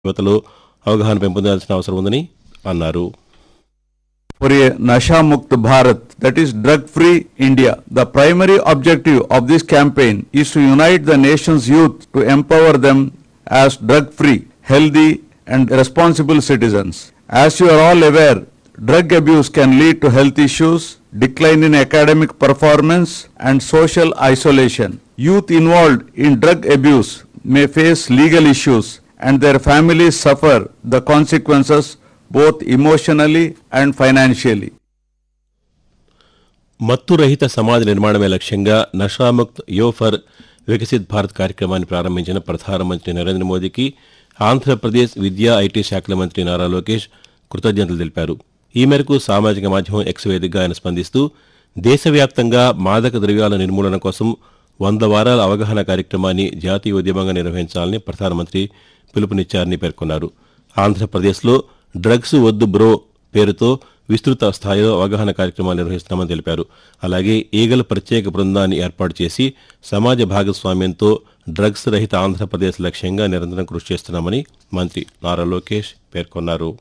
యువతలో అవగాహన పెంపొందాల్సిన అవసరం ఉందని అన్నారు for a Nasha Mukt Bharat, that is drug free India. The primary objective of this campaign is to unite the nation's youth to empower them as drug free, healthy, and responsible citizens. As you are all aware, drug abuse can lead to health issues, decline in academic performance, and social isolation. Youth involved in drug abuse may face legal issues and their families suffer the consequences both emotionally and financially. మత్తు రహిత సమాజ నిర్మాణమే లక్ష్యంగా నషాముక్త్ యో for Viksit Bharat కార్యక్రమాన్ని ప్రారంభించిన ప్రధానమంత్రి నరేంద్ర మోదీకి ఆంధ్రప్రదేశ్ విద్యా ఐటీ శాఖల మంత్రి నారా లోకేష్ కృతజ్ఞతలు తెలిపారు ఈ మేరకు సామాజిక మాధ్యమం ఎక్స్ వేదికగా ఆయన స్పందిస్తూ దేశవ్యాప్తంగా మాదక ద్రవ్యాల నిర్మూలన కోసం వంద వారాల అవగాహన కార్యక్రమాన్ని జాతీయ ఉద్యమంగా నిర్వహించాలని ప్రధానమంత్రి పిలుపునిచ్చారని పేర్కొన్నారు ఆంధ్రప్రదేశ్లో డ్రగ్స్ వద్దు బ్రో పేరుతో విస్తృత స్థాయిలో అవగాహన కార్యక్రమాలు నిర్వహిస్తున్నామని తెలిపారు అలాగే ఈగల ప్రత్యేక బృందాన్ని ఏర్పాటు చేసి సమాజ భాగస్వామ్యంతో డ్రగ్స్ రహిత ఆంధ్రప్రదేశ్ లక్ష్యంగా నిరంతరం కృషి చేస్తున్నామని మంత్రి నారా లోకేష్ పేర్కొన్నారు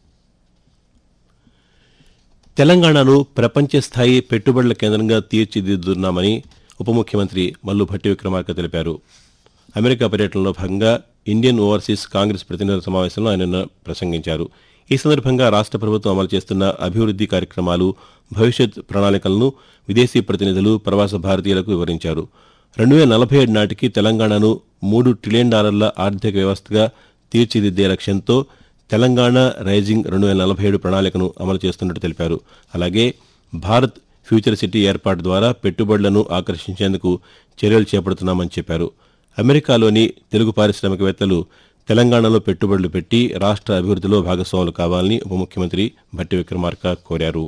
తెలంగాణను ప్రపంచ స్థాయి పెట్టుబడుల కేంద్రంగా తీర్చిదిద్దుతున్నామని ఉప ముఖ్యమంత్రి మల్లు భట్టి విక్రమార్క తెలిపారు అమెరికా పర్యటనలో భాగంగా ఇండియన్ ఓవర్సీస్ కాంగ్రెస్ ప్రతినిధుల సమావేశంలో ఆయన నిన్న ప్రసంగించారు ఈ సందర్భంగా రాష్ట్ర ప్రభుత్వం అమలు చేస్తున్న అభివృద్ది కార్యక్రమాలు భవిష్యత్ ప్రణాళికలను విదేశీ ప్రతినిధులు ప్రవాస భారతీయులకు వివరించారు రెండు వేల నలభై ఏడు నాటికి తెలంగాణను మూడు ట్రిలియన్ డాలర్ల ఆర్థిక వ్యవస్థగా తీర్చిదిద్దే లక్ష్యంతో తెలంగాణ రైజింగ్ రెండు వేల నలభై ఏడు ప్రణాళికను అమలు చేస్తున్నట్టు తెలిపారు అలాగే భారత్ ఫ్యూచర్ సిటీ ఏర్పాటు ద్వారా పెట్టుబడులను ఆకర్షించేందుకు చర్యలు చేపడుతున్నామని చెప్పారు అమెరికాలోని తెలుగు పారిశ్రామికవేత్తలు తెలంగాణలో పెట్టుబడులు పెట్టి రాష్ట్ర అభివృద్ధిలో భాగస్వాములు కావాలని ఉప ముఖ్యమంత్రి భట్టి విక్రమార్క కోరారు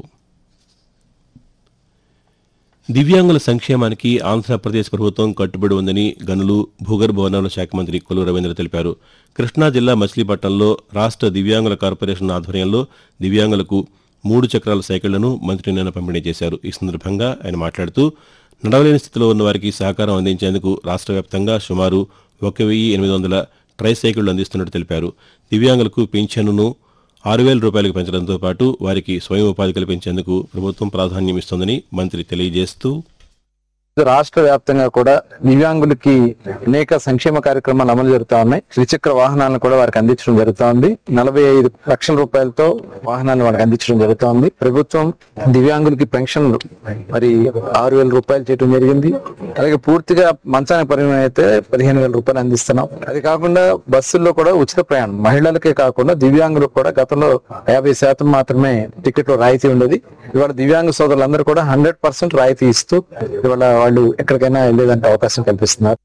దివ్యాంగుల సంక్షేమానికి ఆంధ్రప్రదేశ్ ప్రభుత్వం కట్టుబడి ఉందని గనులు భూగర్భ వనరుల శాఖ మంత్రి కొల్లు రవీంద్ర తెలిపారు కృష్ణా జిల్లా మచిలీపట్నంలో రాష్ట్ర దివ్యాంగుల కార్పొరేషన్ ఆధ్వర్యంలో దివ్యాంగులకు మూడు చక్రాల సైకిళ్లను మంత్రి నిన్న పంపిణీ చేశారు ఈ సందర్భంగా ఆయన మాట్లాడుతూ నడవలేని స్థితిలో ఉన్న వారికి సహకారం అందించేందుకు రాష్ట్ర వ్యాప్తంగా సుమారు ఒక వెయ్యి ఎనిమిది వందల ట్రై సైకిళ్లు అందిస్తున్నట్టు తెలిపారు దివ్యాంగులకు పింఛన్ను ఆరు వేల రూపాయలకు పెంచడంతో పాటు వారికి స్వయం ఉపాధి కల్పించేందుకు ప్రభుత్వం ప్రాధాన్యం ఇస్తోందని మంత్రి తెలియజేస్తూ రాష్ట్ర వ్యాప్తంగా కూడా దివ్యాంగులకి అనేక సంక్షేమ కార్యక్రమాలు అమలు జరుగుతా ఉన్నాయి ద్విచక్ర వాహనాలను కూడా వారికి అందించడం జరుగుతా ఉంది నలభై ఐదు లక్షల రూపాయలతో వాహనాలను వారికి అందించడం జరుగుతా ఉంది ప్రభుత్వం దివ్యాంగులకి పెన్షన్ మరి ఆరు వేల రూపాయలు చేయడం జరిగింది అలాగే పూర్తిగా మంచానికి పరిమితం అయితే పదిహేను వేల రూపాయలు అందిస్తున్నాం అది కాకుండా బస్సుల్లో కూడా ఉచిత ప్రయాణం మహిళలకే కాకుండా దివ్యాంగులకు కూడా గతంలో యాభై శాతం మాత్రమే టికెట్లో రాయితీ ఉండేది ఇవాళ దివ్యాంగ సోదరులందరూ కూడా హండ్రెడ్ పర్సెంట్ రాయితీ ఇస్తూ ఇవాళ వాళ్ళు ఎక్కడికైనా వెళ్ళేదంటే అవకాశం కల్పిస్తున్నారు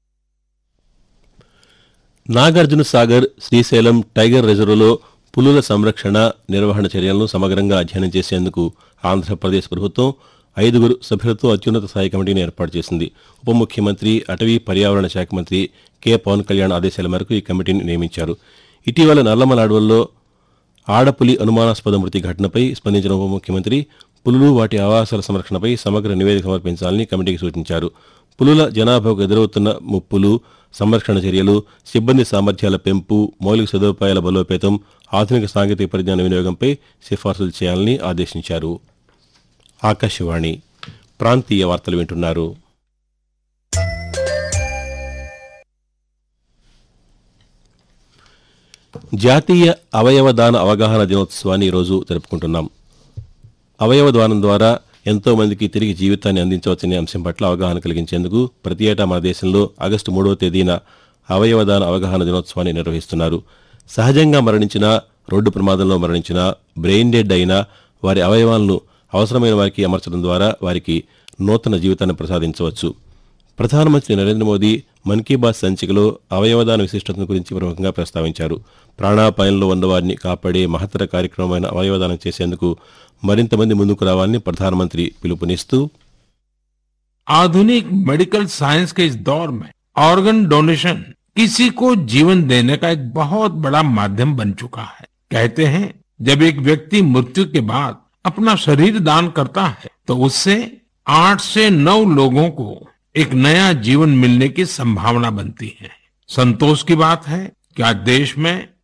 నాగార్జున సాగర్ శ్రీశైలం టైగర్ రిజర్వులో పులుల సంరక్షణ నిర్వహణ చర్యలను సమగ్రంగా అధ్యయనం చేసేందుకు ఆంధ్రప్రదేశ్ ప్రభుత్వం ఐదుగురు సభ్యులతో అత్యున్నత స్థాయి కమిటీని ఏర్పాటు చేసింది ఉప ముఖ్యమంత్రి అటవీ పర్యావరణ శాఖ మంత్రి కె పవన్ కళ్యాణ్ ఆదేశాల మేరకు ఈ కమిటీని నియమించారు ఇటీవల నల్లమల అడవుల్లో ఆడపులి అనుమానాస్పద మృతి ఘటనపై స్పందించిన ఉప ముఖ్యమంత్రి పులులు వాటి ఆవాసాల సంరక్షణపై సమగ్ర నివేదిక సమర్పించాలని కమిటీకి సూచించారు పులుల జనాభాకు ఎదురవుతున్న ముప్పులు సంరక్షణ చర్యలు సిబ్బంది సామర్థ్యాల పెంపు మౌలిక సదుపాయాల బలోపేతం ఆధునిక సాంకేతిక పరిజ్ఞాన వినియోగంపై సిఫార్సులు చేయాలని ఆదేశించారు ఆకాశవాణి ప్రాంతీయ వార్తలు వింటున్నారు జాతీయ అవయవ దాన అవగాహన దినోత్సవాన్ని ఈరోజు జరుపుకుంటున్నాం అవయవ దానం ద్వారా ఎంతో మందికి తిరిగి జీవితాన్ని అందించవచ్చనే అంశం పట్ల అవగాహన కలిగించేందుకు ప్రతి ఏటా మన దేశంలో ఆగస్టు మూడవ తేదీన అవయవదాన అవగాహన దినోత్సవాన్ని నిర్వహిస్తున్నారు సహజంగా మరణించిన రోడ్డు ప్రమాదంలో మరణించిన బ్రెయిన్ డెడ్ అయినా వారి అవయవాలను అవసరమైన వారికి అమర్చడం ద్వారా వారికి నూతన జీవితాన్ని ప్రసాదించవచ్చు ప్రధానమంత్రి నరేంద్ర మోదీ మన్ కీ బాత్ సంచికలో అవయవదాన విశిష్టతను గురించి ప్రముఖంగా ప్రస్తావించారు ప్రాణాపాయంలో ఉన్నవారిని కాపాడే మహత్తర కార్యక్రమమైన అవయవదానం చేసేందుకు మరింత మంది ముందుకు రావాలని ప్రధానమంత్రి పిలుపునిస్తూ आधुनिक मेडिकल साइंस के इस दौर में ऑर्गन डोनेशन किसी को जीवन देने का एक बहुत बड़ा माध्यम बन चुका है कहते हैं जब एक व्यक्ति मृत्यु के बाद अपना शरीर दान करता है तो उससे आठ से नौ लोगों को एक नया जीवन मिलने की संभावना बनती है संतोष की बात है कि आज देश में